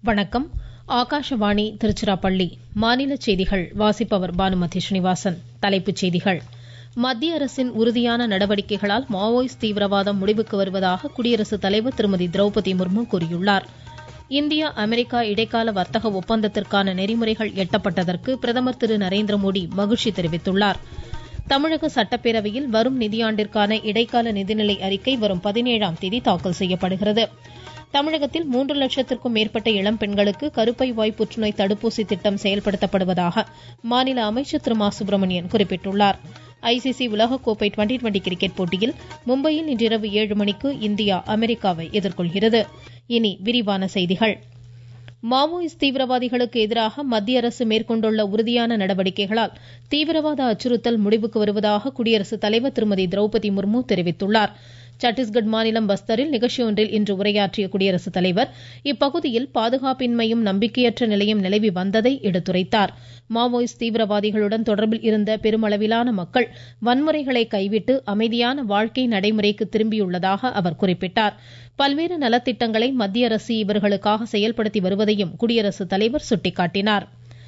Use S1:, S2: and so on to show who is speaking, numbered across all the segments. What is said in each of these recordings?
S1: வணக்கம் ஆகாஷவாணி திருச்சிராப்பள்ளி மாநில செய்திகள் வாசிப்பவர் பானுமதி ஸ்ரீனிவாசன் தலைப்புச் செய்திகள் மத்திய அரசின் உறுதியான நடவடிக்கைகளால் மாவோயிஸ்ட் தீவிரவாதம் முடிவுக்கு வருவதாக குடியரசுத் தலைவர் திருமதி திரௌபதி முர்மு கூறியுள்ளார் இந்தியா அமெரிக்கா இடைக்கால வர்த்தக ஒப்பந்தத்திற்கான நெறிமுறைகள் எட்டப்பட்டதற்கு பிரதமர் திரு நரேந்திர மோடி மகிழ்ச்சி தெரிவித்துள்ளார் தமிழக சட்டப்பேரவையில் வரும் நிதியாண்டிற்கான இடைக்கால நிதிநிலை அறிக்கை வரும் பதினேழாம் தேதி தாக்கல் செய்யப்படுகிறது தமிழகத்தில் மூன்று லட்சத்திற்கும் மேற்பட்ட இளம் பெண்களுக்கு கருப்பை வாய் புற்றுநோய் தடுப்பூசி திட்டம் செயல்படுத்தப்படுவதாக மாநில அமைச்சர் திரு மா சுப்பிரமணியன் குறிப்பிட்டுள்ளார் ஐசிசி உலகக்கோப்பை டுவெண்டி டுவெண்டி கிரிக்கெட் போட்டியில் மும்பையில் இன்றிரவு ஏழு மணிக்கு இந்தியா அமெரிக்காவை எதிர்கொள்கிறது இனி விரிவான செய்திகள் மாவோயிஸ்ட் தீவிரவாதிகளுக்கு எதிராக மத்திய அரசு மேற்கொண்டுள்ள உறுதியான நடவடிக்கைகளால் தீவிரவாத அச்சுறுத்தல் முடிவுக்கு வருவதாக குடியரசுத் தலைவர் திருமதி திரௌபதி முர்மு தெரிவித்துள்ளார் சத்தீஸ்கட் மாநிலம் பஸ்தரில் நிகழ்ச்சி ஒன்றில் இன்று உரையாற்றிய குடியரசுத் தலைவர் இப்பகுதியில் பாதுகாப்பின்மையும் நம்பிக்கையற்ற நிலையும் நிலவி வந்ததை எடுத்துரைத்தார் மாவோயிஸ்ட் தீவிரவாதிகளுடன் தொடர்பில் இருந்த பெருமளவிலான மக்கள் வன்முறைகளை கைவிட்டு அமைதியான வாழ்க்கை நடைமுறைக்கு திரும்பியுள்ளதாக அவர் குறிப்பிட்டார் பல்வேறு நலத்திட்டங்களை மத்திய அரசு இவர்களுக்காக செயல்படுத்தி வருவதையும் குடியரசுத் தலைவர் சுட்டிக்காட்டினார்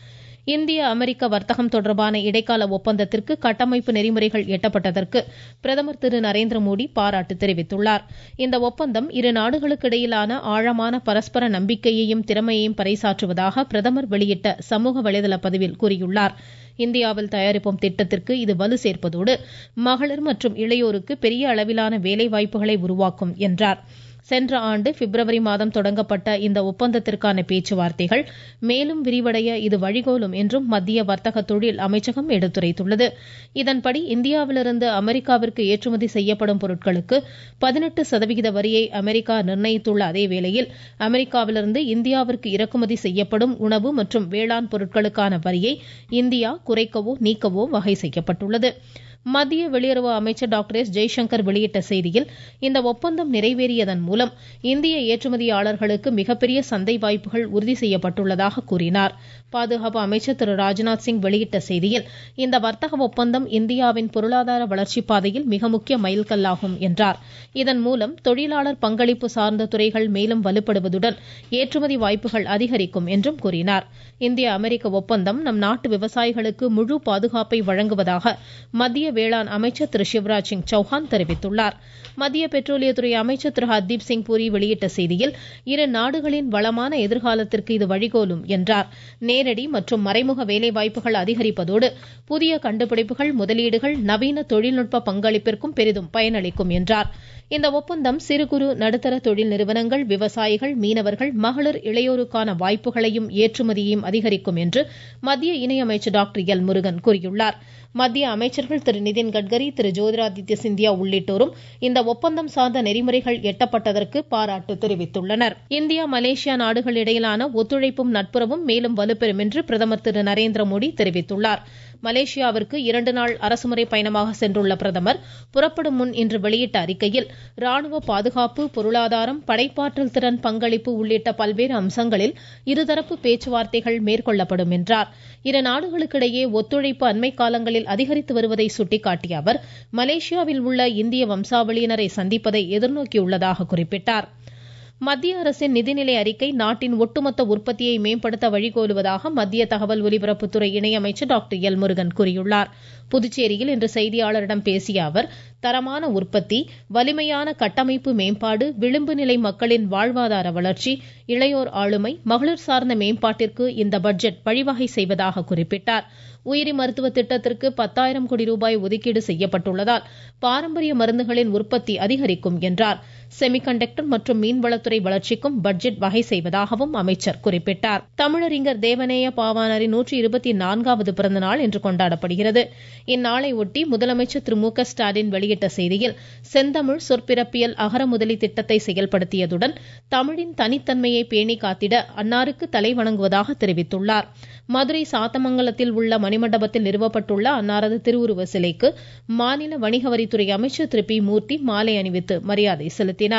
S1: இந்திய அமெரிக்க வர்த்தகம் தொடர்பான இடைக்கால ஒப்பந்தத்திற்கு கட்டமைப்பு நெறிமுறைகள் எட்டப்பட்டதற்கு பிரதமர் திரு நரேந்திர மோடி பாராட்டு தெரிவித்துள்ளார் இந்த ஒப்பந்தம் இரு நாடுகளுக்கு இடையிலான ஆழமான பரஸ்பர நம்பிக்கையையும் திறமையையும் பறைசாற்றுவதாக பிரதமர் வெளியிட்ட சமூக வலைதள பதிவில் கூறியுள்ளார் இந்தியாவில் தயாரிப்போம் திட்டத்திற்கு இது வலு சேர்ப்பதோடு மகளிர் மற்றும் இளையோருக்கு பெரிய அளவிலான வேலைவாய்ப்புகளை உருவாக்கும் என்றார் சென்ற ஆண்டு பிப்ரவரி மாதம் தொடங்கப்பட்ட இந்த ஒப்பந்தத்திற்கான பேச்சுவார்த்தைகள் மேலும் விரிவடைய இது வழிகோலும் என்றும் மத்திய வர்த்தக தொழில் அமைச்சகம் எடுத்துரைத்துள்ளது இதன்படி இந்தியாவிலிருந்து அமெரிக்காவிற்கு ஏற்றுமதி செய்யப்படும் பொருட்களுக்கு பதினெட்டு சதவிகித வரியை அமெரிக்கா நிர்ணயித்துள்ள அதே வேளையில் அமெரிக்காவிலிருந்து இந்தியாவிற்கு இறக்குமதி செய்யப்படும் உணவு மற்றும் வேளாண் பொருட்களுக்கான வரியை இந்தியா குறைக்கவோ நீக்கவோ வகை செய்யப்பட்டுள்ளது மத்திய வெளியுறவு அமைச்சர் டாக்டர் எஸ் ஜெய்சங்கர் வெளியிட்ட செய்தியில் இந்த ஒப்பந்தம் நிறைவேறியதன் மூலம் இந்திய ஏற்றுமதியாளர்களுக்கு மிகப்பெரிய சந்தை வாய்ப்புகள் உறுதி செய்யப்பட்டுள்ளதாக கூறினார் பாதுகாப்பு அமைச்சர் திரு ராஜ்நாத் சிங் வெளியிட்ட செய்தியில் இந்த வர்த்தக ஒப்பந்தம் இந்தியாவின் பொருளாதார வளர்ச்சி பாதையில் மிக முக்கிய மைல்கல்லாகும் என்றார் இதன் மூலம் தொழிலாளர் பங்களிப்பு சார்ந்த துறைகள் மேலும் வலுப்படுவதுடன் ஏற்றுமதி வாய்ப்புகள் அதிகரிக்கும் என்றும் கூறினார் இந்திய அமெரிக்க ஒப்பந்தம் நம் நாட்டு விவசாயிகளுக்கு முழு பாதுகாப்பை வழங்குவதாக மத்திய வேளாண் அமைச்சர் திரு சிவராஜ் சிங் சௌஹான் தெரிவித்துள்ளார் மத்திய பெட்ரோலியத்துறை அமைச்சர் திரு ஹர்தீப் சிங் பூரி வெளியிட்ட செய்தியில் இரு நாடுகளின் வளமான எதிர்காலத்திற்கு இது வழிகோலும் என்றார் நேரடி மற்றும் மறைமுக வேலைவாய்ப்புகள் அதிகரிப்பதோடு புதிய கண்டுபிடிப்புகள் முதலீடுகள் நவீன தொழில்நுட்ப பங்களிப்பிற்கும் பெரிதும் பயனளிக்கும் என்றார் இந்த ஒப்பந்தம் சிறு குறு நடுத்தர தொழில் நிறுவனங்கள் விவசாயிகள் மீனவர்கள் மகளிர் இளையோருக்கான வாய்ப்புகளையும் ஏற்றுமதியையும் அதிகரிக்கும் என்று மத்திய இணையமைச்சர் டாக்டர் எல் முருகன் கூறியுள்ளார் மத்திய அமைச்சர்கள் திரு நிதின் கட்கரி திரு ஜோதிராதித்ய சிந்தியா உள்ளிட்டோரும் இந்த ஒப்பந்தம் சார்ந்த நெறிமுறைகள் எட்டப்பட்டதற்கு பாராட்டு தெரிவித்துள்ளனர் இந்தியா மலேசியா நாடுகள் இடையிலான ஒத்துழைப்பும் நட்புறவும் மேலும் வலுப்பெறும் என்று பிரதமர் திரு நரேந்திர மோடி தெரிவித்துள்ளார் மலேசியாவிற்கு இரண்டு நாள் அரசுமுறை பயணமாக சென்றுள்ள பிரதமர் புறப்படும் முன் இன்று வெளியிட்ட அறிக்கையில் ராணுவ பாதுகாப்பு பொருளாதாரம் படைப்பாற்றல் திறன் பங்களிப்பு உள்ளிட்ட பல்வேறு அம்சங்களில் இருதரப்பு பேச்சுவார்த்தைகள் மேற்கொள்ளப்படும் என்றார் இரு நாடுகளுக்கிடையே ஒத்துழைப்பு அண்மை காலங்களில் அதிகரித்து வருவதை சுட்டிக்காட்டிய அவர் மலேசியாவில் உள்ள இந்திய வம்சாவளியினரை சந்திப்பதை எதிர்நோக்கியுள்ளதாக குறிப்பிட்டார் மத்திய அரசின் நிதிநிலை அறிக்கை நாட்டின் ஒட்டுமொத்த உற்பத்தியை மேம்படுத்த வழிகோலுவதாக மத்திய தகவல் ஒலிபரப்புத்துறை இணையமைச்சர் டாக்டர் எல் முருகன் கூறியுள்ளார் புதுச்சேரியில் இன்று செய்தியாளரிடம் பேசிய அவர் தரமான உற்பத்தி வலிமையான கட்டமைப்பு மேம்பாடு விளிம்பு நிலை மக்களின் வாழ்வாதார வளர்ச்சி இளையோர் ஆளுமை மகளிர் சார்ந்த மேம்பாட்டிற்கு இந்த பட்ஜெட் வழிவகை செய்வதாக குறிப்பிட்டார் உயிரி மருத்துவ திட்டத்திற்கு பத்தாயிரம் கோடி ரூபாய் ஒதுக்கீடு செய்யப்பட்டுள்ளதால் பாரம்பரிய மருந்துகளின் உற்பத்தி அதிகரிக்கும் என்றார் செமிகண்டக்டர் மற்றும் மீன்வளத்துறை வளர்ச்சிக்கும் பட்ஜெட் வகை செய்வதாகவும் அமைச்சர் குறிப்பிட்டார் தமிழறிஞர் தேவநேய பாவாணரின் நூற்றி இருபத்தி நான்காவது பிறந்த நாள் இன்று கொண்டாடப்படுகிறது இந்நாளை ஒட்டி முதலமைச்சர் திரு மு க ஸ்டாலின் வெளியிட்ட செய்தியில் செந்தமிழ் சொற்பிறப்பியல் அகரமுதலி திட்டத்தை செயல்படுத்தியதுடன் தமிழின் தனித்தன்மையை பேணி காத்திட அன்னாருக்கு தலை வணங்குவதாக தெரிவித்துள்ளார் மதுரை சாத்தமங்கலத்தில் உள்ள மணிமண்டபத்தில் நிறுவப்பட்டுள்ள அன்னாரது திருவுருவ சிலைக்கு மாநில வணிக வரித்துறை அமைச்சர் திரு பி மூர்த்தி மாலை அணிவித்து மரியாதை செலுத்தினார்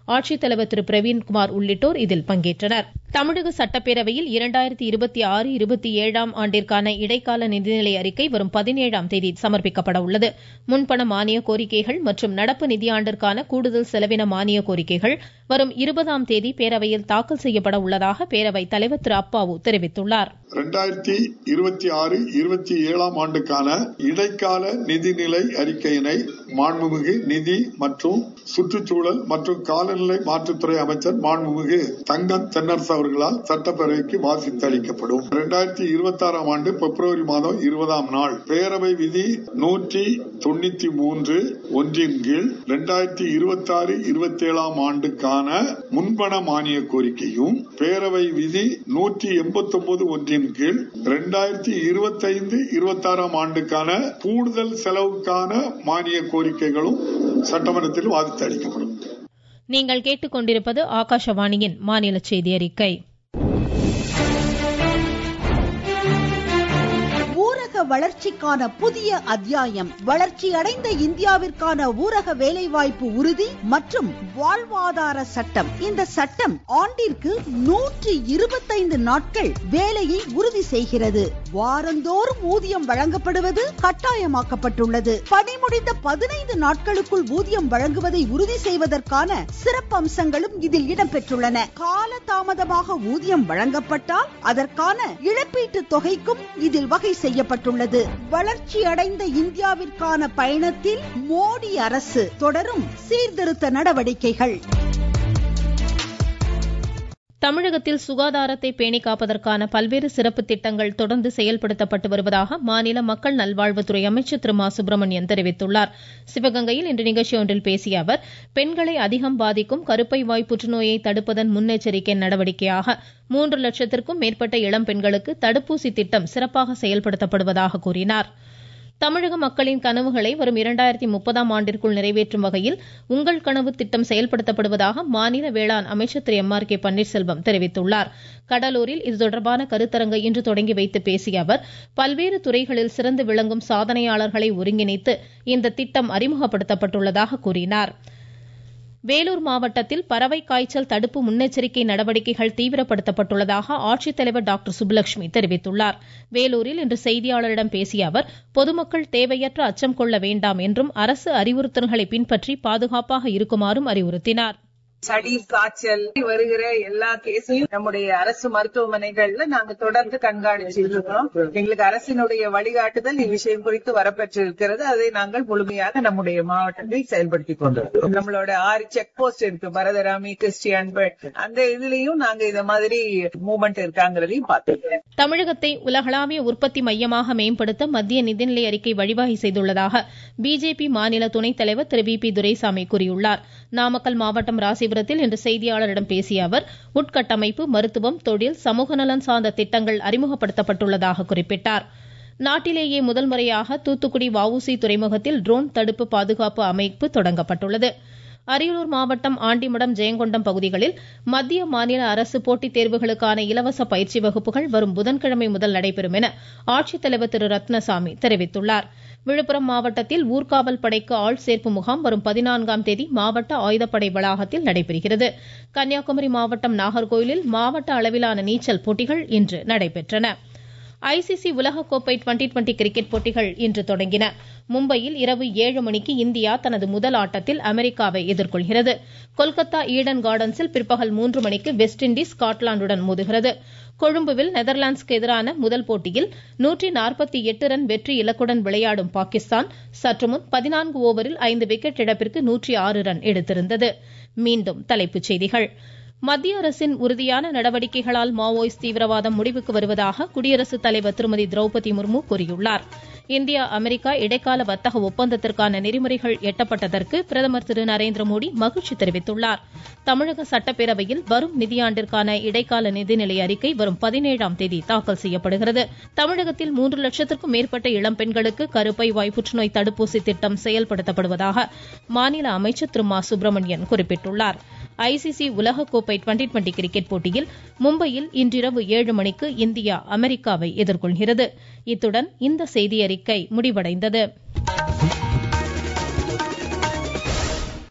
S1: ஆட்சித்தலைவர் திரு பிரவீன்குமார் உள்ளிட்டோர் இதில் பங்கேற்றனர் தமிழக சட்டப்பேரவையில் இரண்டாயிரத்தி இருபத்தி ஆறு இருபத்தி ஏழாம் ஆண்டிற்கான இடைக்கால நிதிநிலை அறிக்கை வரும் பதினேழாம் தேதி சமர்ப்பிக்கப்பட உள்ளது முன்பண மானிய கோரிக்கைகள் மற்றும் நடப்பு நிதியாண்டிற்கான கூடுதல் செலவின மானிய கோரிக்கைகள் வரும் இருபதாம் தேதி பேரவையில் தாக்கல் செய்யப்பட உள்ளதாக பேரவைத் தலைவர் திரு அப்பாவு தெரிவித்துள்ளார்
S2: இரண்டாயிரத்தி இருபத்தி ஆறு இருபத்தி ஏழாம் ஆண்டுக்கான இடைக்கால நிதிநிலை அறிக்கையினை மாண்புமிகு நிதி மற்றும் சுற்றுச்சூழல் மற்றும் காலநிலை மாற்றுத்துறை அமைச்சர் மாண்புமிகு தங்கம் தென்னரசு அவர்களால் சட்டப்பேரவைக்கு வாசித்து அளிக்கப்படும் இரண்டாயிரத்தி இருபத்தி ஆறாம் ஆண்டு பிப்ரவரி மாதம் இருபதாம் நாள் பேரவை விதி நூற்றி தொண்ணூத்தி மூன்று ஒன்றின் கீழ் இரண்டாயிரத்தி இருபத்தி ஆறு இருபத்தி ஏழாம் ஆண்டுக்கான முன்பண மானிய கோரிக்கையும் பேரவை விதி நூற்றி எண்பத்தி ஒன்பது ஒன்றின் கீழ் இரண்டாயிரத்தி இருபத்தி ஐந்து இருபத்தி ஆறாம் ஆண்டுக்கான கூடுதல் செலவுக்கான மானிய கோரிக்கைகளும் சட்டமன்றத்தில் வாதித்து அளிக்கப்படும்
S1: நீங்கள் கேட்டுக்கொண்டிருப்பது ஆகாஷவாணியின் மாநில செய்தி அறிக்கை
S3: ஊரக வளர்ச்சிக்கான புதிய அத்தியாயம் வளர்ச்சி அடைந்த இந்தியாவிற்கான ஊரக வேலைவாய்ப்பு உறுதி மற்றும் வாழ்வாதார சட்டம் இந்த சட்டம் ஆண்டிற்கு நூற்றி இருபத்தைந்து நாட்கள் வேலையை உறுதி செய்கிறது வாரந்தோறும் ஊதியம் வழங்கப்படுவது கட்டாயமாக்கப்பட்டுள்ளது பணி முடிந்த பதினைந்து நாட்களுக்குள் ஊதியம் வழங்குவதை உறுதி செய்வதற்கான சிறப்பம்சங்களும் இதில் இடம்பெற்றுள்ளன கால தாமதமாக ஊதியம் வழங்கப்பட்டால் அதற்கான இழப்பீட்டு தொகைக்கும் இதில் வகை செய்யப்பட்டுள்ளது வளர்ச்சி அடைந்த இந்தியாவிற்கான பயணத்தில் மோடி அரசு தொடரும் சீர்திருத்த நடவடிக்கைகள்
S1: தமிழகத்தில் சுகாதாரத்தை பேணி காப்பதற்கான பல்வேறு சிறப்பு திட்டங்கள் தொடர்ந்து செயல்படுத்தப்பட்டு வருவதாக மாநில மக்கள் நல்வாழ்வுத்துறை அமைச்சர் திரு மா சுப்பிரமணியன் தெரிவித்துள்ளார் சிவகங்கையில் இன்று நிகழ்ச்சி ஒன்றில் பேசிய அவர் பெண்களை அதிகம் பாதிக்கும் கருப்பை வாய் புற்றுநோயை தடுப்பதன் முன்னெச்சரிக்கை நடவடிக்கையாக மூன்று லட்சத்திற்கும் மேற்பட்ட இளம் பெண்களுக்கு தடுப்பூசி திட்டம் சிறப்பாக செயல்படுத்தப்படுவதாக கூறினார் தமிழக மக்களின் கனவுகளை வரும் இரண்டாயிரத்தி முப்பதாம் ஆண்டிற்குள் நிறைவேற்றும் வகையில் உங்கள் கனவு திட்டம் செயல்படுத்தப்படுவதாக மாநில வேளாண் அமைச்சர் திரு எம் ஆர் கே பன்னீர்செல்வம் தெரிவித்துள்ளார் கடலூரில் இது தொடர்பான கருத்தரங்கை இன்று தொடங்கி வைத்து பேசிய அவர் பல்வேறு துறைகளில் சிறந்து விளங்கும் சாதனையாளர்களை ஒருங்கிணைத்து இந்த திட்டம் அறிமுகப்படுத்தப்பட்டுள்ளதாக கூறினார் வேலூர் மாவட்டத்தில் பறவை காய்ச்சல் தடுப்பு முன்னெச்சரிக்கை நடவடிக்கைகள் தீவிரப்படுத்தப்பட்டுள்ளதாக ஆட்சித்தலைவர் டாக்டர் சுப்புலட்சுமி தெரிவித்துள்ளார் வேலூரில் இன்று செய்தியாளரிடம் பேசிய அவர் பொதுமக்கள் தேவையற்ற அச்சம் கொள்ள வேண்டாம் என்றும் அரசு அறிவுறுத்தல்களை பின்பற்றி பாதுகாப்பாக இருக்குமாறும் அறிவுறுத்தினார்
S4: சளி காய்ச்சல் வருகிற எல்லா கேஸையும் நம்முடைய அரசு மருத்துவமனைகள்ல நாங்க தொடர்ந்து கண்காணிச்சுட்டு இருக்கோம் எங்களுக்கு அரசினுடைய வழிகாட்டுதல் இவ்விஷயம் குறித்து வரப்பெற்றிருக்கிறது அதை நாங்கள் முழுமையாக நம்முடைய மாவட்டத்தில் செயல்படுத்தி கொண்டிருக்கிறோம் நம்மளோட ஆறு செக் போஸ்ட் இருக்கு பரதராமி கிறிஸ்டியன் அந்த இதுலயும் நாங்க இந்த மாதிரி மூவ்மெண்ட் இருக்காங்கிறதையும் பார்த்துருக்கோம்
S1: தமிழகத்தை உலகளாவிய உற்பத்தி மையமாக மேம்படுத்த மத்திய நிதிநிலை அறிக்கை வழிவகை செய்துள்ளதாக பிஜேபி மாநில துணைத் தலைவர் திரு வி பி துரைசாமி கூறியுள்ளார் நாமக்கல் மாவட்டம் ராசிபுரத்தில் இன்று செய்தியாளரிடம் பேசிய அவர் உட்கட்டமைப்பு மருத்துவம் தொழில் சமூக நலன் சார்ந்த திட்டங்கள் அறிமுகப்படுத்தப்பட்டுள்ளதாக குறிப்பிட்டார் நாட்டிலேயே முதல் முறையாக தூத்துக்குடி வஉசி துறைமுகத்தில் ட்ரோன் தடுப்பு பாதுகாப்பு அமைப்பு தொடங்கப்பட்டுள்ளது அரியலூர் மாவட்டம் ஆண்டிமடம் ஜெயங்கொண்டம் பகுதிகளில் மத்திய மாநில அரசு போட்டித் தேர்வுகளுக்கான இலவச பயிற்சி வகுப்புகள் வரும் புதன்கிழமை முதல் நடைபெறும் என ஆட்சித்தலைவர் திரு ரத்னசாமி தெரிவித்துள்ளார் விழுப்புரம் மாவட்டத்தில் ஊர்காவல் படைக்கு ஆள் சேர்ப்பு முகாம் வரும் பதினான்காம் தேதி மாவட்ட ஆயுதப்படை வளாகத்தில் நடைபெறுகிறது கன்னியாகுமரி மாவட்டம் நாகர்கோயிலில் மாவட்ட அளவிலான நீச்சல் போட்டிகள் இன்று நடைபெற்றன ஐசிசி உலகக்கோப்பை டுவெண்டி டுவெண்டி கிரிக்கெட் போட்டிகள் இன்று தொடங்கின மும்பையில் இரவு ஏழு மணிக்கு இந்தியா தனது முதல் ஆட்டத்தில் அமெரிக்காவை எதிர்கொள்கிறது கொல்கத்தா ஈடன் கார்டன்ஸில் பிற்பகல் மூன்று மணிக்கு வெஸ்ட் இண்டீஸ் ஸ்காட்லாந்துடன் மோதுகிறது கொழும்புவில் நெதர்லாந்துக்கு எதிரான முதல் போட்டியில் நூற்றி நாற்பத்தி எட்டு ரன் வெற்றி இலக்குடன் விளையாடும் பாகிஸ்தான் சற்றுமுன் பதினான்கு ஓவரில் ஐந்து விக்கெட் இழப்பிற்கு நூற்றி ஆறு ரன் எடுத்திருந்தது மீண்டும் தலைப்புச் செய்திகள் மத்திய அரசின் உறுதியான நடவடிக்கைகளால் மாவோயிஸ்ட் தீவிரவாதம் முடிவுக்கு வருவதாக குடியரசுத் தலைவர் திருமதி திரௌபதி முர்மு கூறியுள்ளார் இந்தியா அமெரிக்கா இடைக்கால வர்த்தக ஒப்பந்தத்திற்கான நெறிமுறைகள் எட்டப்பட்டதற்கு பிரதமர் திரு நரேந்திர மோடி மகிழ்ச்சி தெரிவித்துள்ளார் தமிழக சட்டப்பேரவையில் வரும் நிதியாண்டிற்கான இடைக்கால நிதிநிலை அறிக்கை வரும் பதினேழாம் தேதி தாக்கல் செய்யப்படுகிறது தமிழகத்தில் மூன்று லட்சத்திற்கும் மேற்பட்ட இளம் பெண்களுக்கு கருப்பை வாய் புற்றுநோய் தடுப்பூசி திட்டம் செயல்படுத்தப்படுவதாக மாநில அமைச்சர் திரு மா சுப்பிரமணியன் குறிப்பிட்டுள்ளார் ஐசிசி உலகக்கோப்பை டுவெண்டி டுவெண்டி கிரிக்கெட் போட்டியில் மும்பையில் இன்றிரவு ஏழு மணிக்கு இந்தியா அமெரிக்காவை எதிர்கொள்கிறது இத்துடன் இந்த செய்தியறிக்கை முடிவடைந்தது